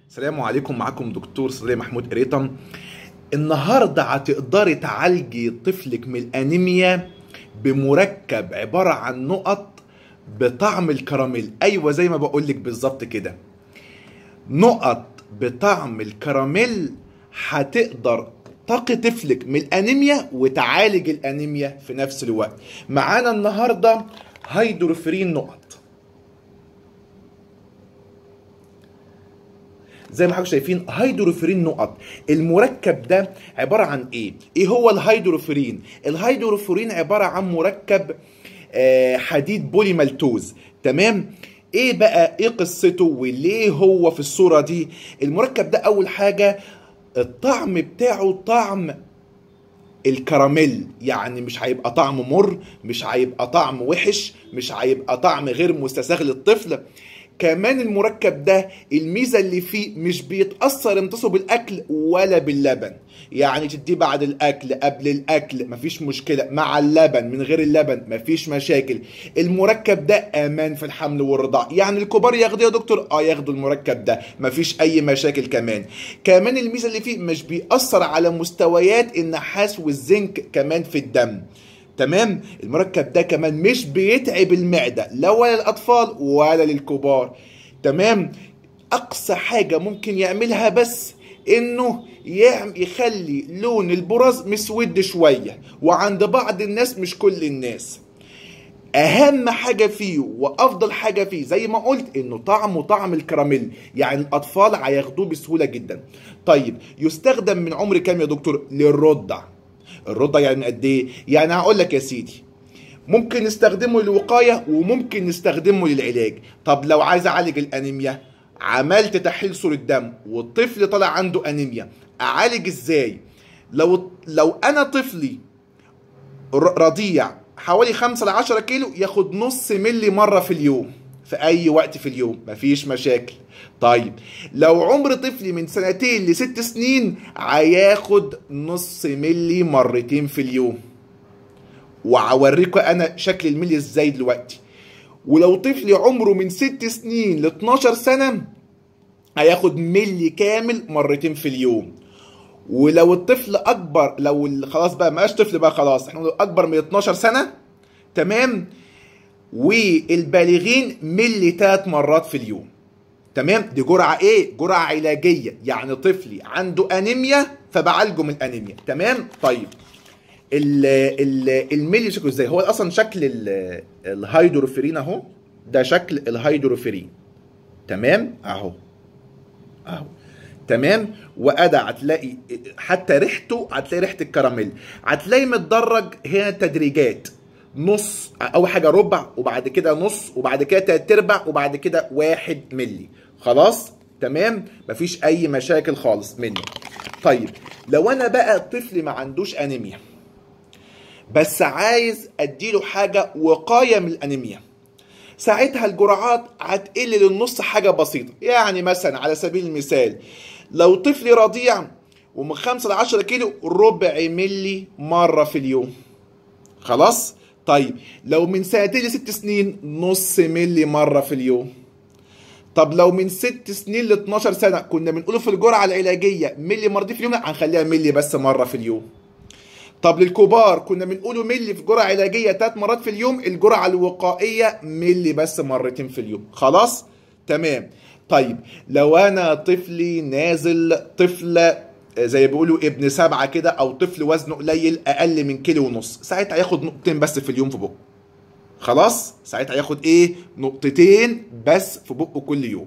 السلام عليكم معاكم دكتور صديق محمود قريطم النهارده هتقدري تعالجي طفلك من الانيميا بمركب عباره عن نقط بطعم الكراميل ايوه زي ما بقول لك بالظبط كده نقط بطعم الكراميل هتقدر تقي طفلك من الانيميا وتعالج الانيميا في نفس الوقت معانا النهارده هيدروفرين نقط زي ما حضرتك شايفين هيدروفرين نقط المركب ده عباره عن ايه ايه هو الهيدروفرين الهيدروفرين عباره عن مركب آه، حديد بولي مالتوز تمام ايه بقى ايه قصته وليه هو في الصوره دي المركب ده اول حاجه الطعم بتاعه طعم الكراميل يعني مش هيبقى طعم مر مش هيبقى طعم وحش مش هيبقى طعم غير مستساغ للطفل كمان المركب ده الميزه اللي فيه مش بيتاثر امتصه بالاكل ولا باللبن يعني تديه بعد الاكل قبل الاكل مفيش مشكله مع اللبن من غير اللبن مفيش مشاكل المركب ده امان في الحمل والرضاع يعني الكبار ياخدوا يا دكتور اه ياخدوا المركب ده مفيش اي مشاكل كمان كمان الميزه اللي فيه مش بيأثر على مستويات النحاس والزنك كمان في الدم تمام المركب ده كمان مش بيتعب المعدة لا ولا للأطفال ولا للكبار تمام أقصى حاجة ممكن يعملها بس إنه يعم يخلي لون البراز مسود شوية وعند بعض الناس مش كل الناس اهم حاجه فيه وافضل حاجه فيه زي ما قلت انه طعمه طعم الكراميل يعني الاطفال هياخدوه بسهوله جدا طيب يستخدم من عمر كام يا دكتور للرضع الرضع يعني قد ايه يعني هقول لك يا سيدي ممكن نستخدمه للوقايه وممكن نستخدمه للعلاج طب لو عايز اعالج الانيميا عملت تحليل صوره دم والطفل طلع عنده انيميا اعالج ازاي لو لو انا طفلي ر- رضيع حوالي 5 ل 10 كيلو ياخد نص ملي مره في اليوم في اي وقت في اليوم مفيش مشاكل طيب لو عمر طفلي من سنتين لست سنين هياخد نص ملي مرتين في اليوم وهوريكم انا شكل الملي ازاي دلوقتي ولو طفلي عمره من ست سنين ل 12 سنه هياخد ملي كامل مرتين في اليوم ولو الطفل اكبر لو ال- خلاص بقى مبقاش طفل بقى خلاص احنا بنقول اكبر من 12 سنه تمام والبالغين ملي ثلاث مرات في اليوم تمام دي جرعه ايه جرعه علاجيه يعني طفلي عنده انيميا فبعالجه من الانيميا تمام طيب ال ال الملي شكله ازاي هو اصلا شكل ال- الهيدروفيرين اهو ده شكل الهيدروفيرين تمام اهو اهو تمام وادى هتلاقي حتى ريحته هتلاقي ريحه الكراميل هتلاقي متدرج هنا تدريجات نص اول حاجه ربع وبعد كده نص وبعد كده تلات ارباع وبعد كده واحد ملي خلاص تمام مفيش اي مشاكل خالص منه طيب لو انا بقى طفل ما عندوش انيميا بس عايز اديله حاجه وقايه من الانيميا ساعتها الجرعات هتقل للنص حاجة بسيطة يعني مثلا على سبيل المثال لو طفل رضيع ومن 5 ل 10 كيلو ربع ملي مرة في اليوم خلاص طيب لو من سنتين لست سنين نص ملي مرة في اليوم طب لو من ست سنين ل 12 سنة كنا بنقوله في الجرعة العلاجية ملي مرتين في اليوم لا هنخليها ملي بس مرة في اليوم طب للكبار كنا بنقوله ملي في جرعه علاجيه ثلاث مرات في اليوم الجرعه الوقائيه ملي بس مرتين في اليوم خلاص تمام طيب لو انا طفلي نازل طفل زي بيقولوا ابن سبعه كده او طفل وزنه قليل اقل من كيلو ونص ساعتها هياخد نقطتين بس في اليوم في بقه خلاص ساعتها هياخد ايه نقطتين بس في بقه كل يوم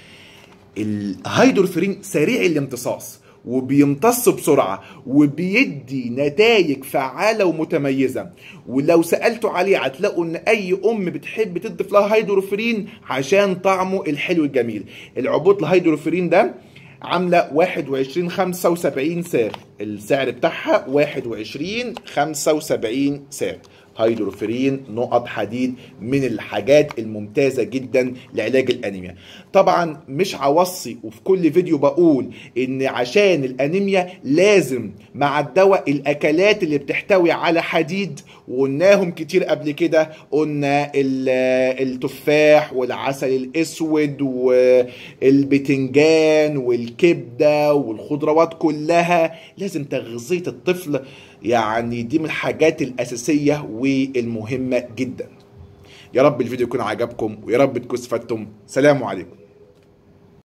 الهيدروفرين سريع الامتصاص وبيمتص بسرعة وبيدي نتائج فعالة ومتميزة ولو سألتوا عليه هتلاقوا ان اي ام بتحب تضيف لها هيدروفرين عشان طعمه الحلو الجميل العبوط الهيدروفرين ده عاملة 21 75 سعر السعر بتاعها 21 75 سعر هيدروفرين نقط حديد من الحاجات الممتازه جدا لعلاج الانيميا طبعا مش هوصي وفي كل فيديو بقول ان عشان الانيميا لازم مع الدواء الاكلات اللي بتحتوي على حديد وقلناهم كتير قبل كده قلنا التفاح والعسل الاسود والبتنجان والكبده والخضروات كلها لازم تغذيه الطفل يعني دي من الحاجات الاساسيه والمهمه جدا يا رب الفيديو يكون عجبكم ويا رب تكونوا استفدتم سلام عليكم